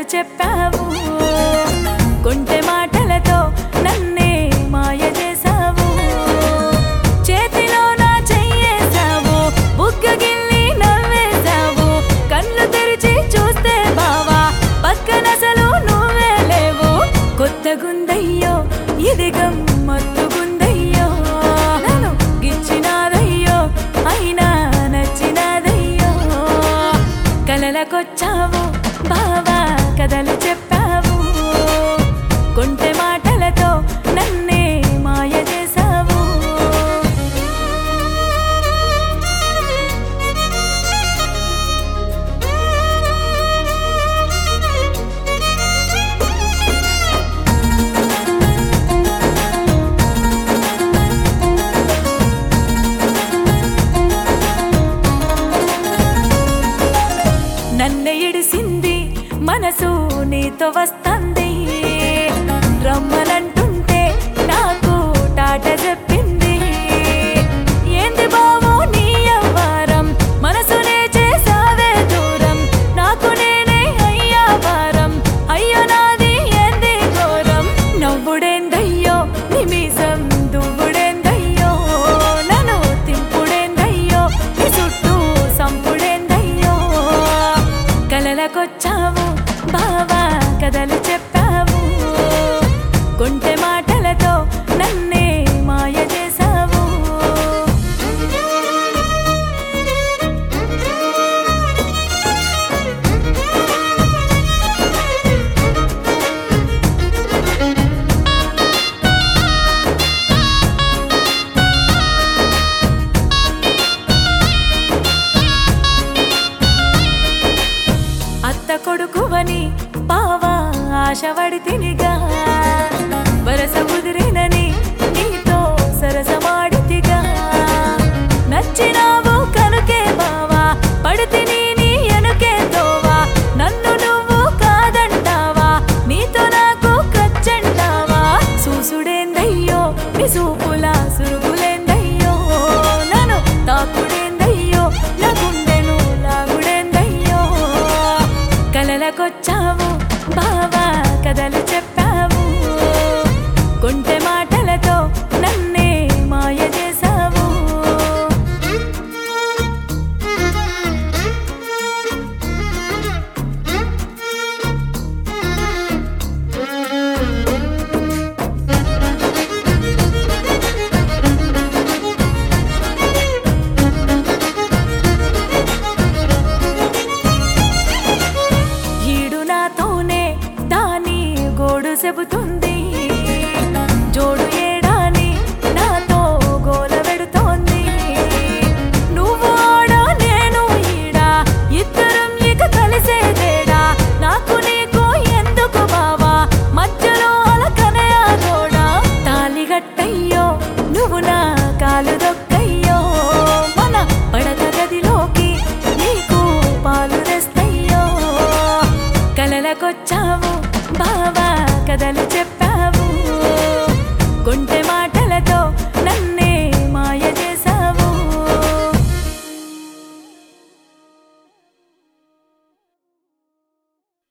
చెప్పావు కొంటె మాటలతో నన్నే మాయ చేసావు చేతిలో నా చెయ్యేసావు బుగ్గగిల్లి నవ్వేసావు కళ్ళు తెరిచి చూస్తే బావా పక్కనసలు నువ్వే లేవు కొత్తగుందయ్యో ఇది గమ్మత్తుగుందయ్యో నన్ను గిచ్చినాదయ్యో అయినా నచ్చినాదయ్యో కలలకొచ్చావు బావా కథలు చెప్పావు కొంటె మాటలతో నన్నే మాయ చేసావు నన్ను ఇడిసింది మనసు నీతో వస్తుంది రమ్మనంటుంటే నాకు టాట చెప్పింది ఏంది బావో నీ అవ్వారం మనసునే చేసావే దూరం నాకు నేనే అయ్యా వారం అయ్యో నాది ఏంది ఘోరం నవ్వుడేందయ్యో నిమిషం దువ్వుడేందయ్యో నన్ను తింపుడేందయ్యో నీ చుట్టూ సంపుడేందయ్యో కలలకొచ్చావు బావా కథలు చెప్పావు కొంటె మాటలతో నన్నే మాయ చేసావు అత్త కొడుకువని బావా ఆశపడి తినిగా వరస కుదిరినని నీతో సరసమాడితిగా నచ్చినావు కనుకే బావా పడితిని నీ ఎనుకే తోవా నన్ను నువ్వు కాదంటావా నీతో నాకు కచ్చంటావా చూసుడేందయ్యో నీ చూపులా సురుగులేందయ్యో నన్ను తాకుడేందయ్యో నా గుండెను లాగుడేందయ్యో కలలకొచ్చావు బావా కథలు చెప్పావు కొంటె మాటలతో నన్నే మాయ చేసావు ఈడు నాతోనే దాని గోడు చెబుతుంది జోడు ఏడాని నాతో గోల పెడుతోంది నువ్వు ఆడ నేను ఈడ ఇద్దరం ఇక కలిసేదేడా నాకు నీకు ఎందుకు బావా మధ్యలో అలకనే ఆగోడా తాలిగట్టయ్యో నువ్వు నా కాలు దొక్కయ్యో మన పడక గదిలోకి నీకు పాలు తెస్తయ్యో కలలకొచ్చావు బావా కథలు చెప్పా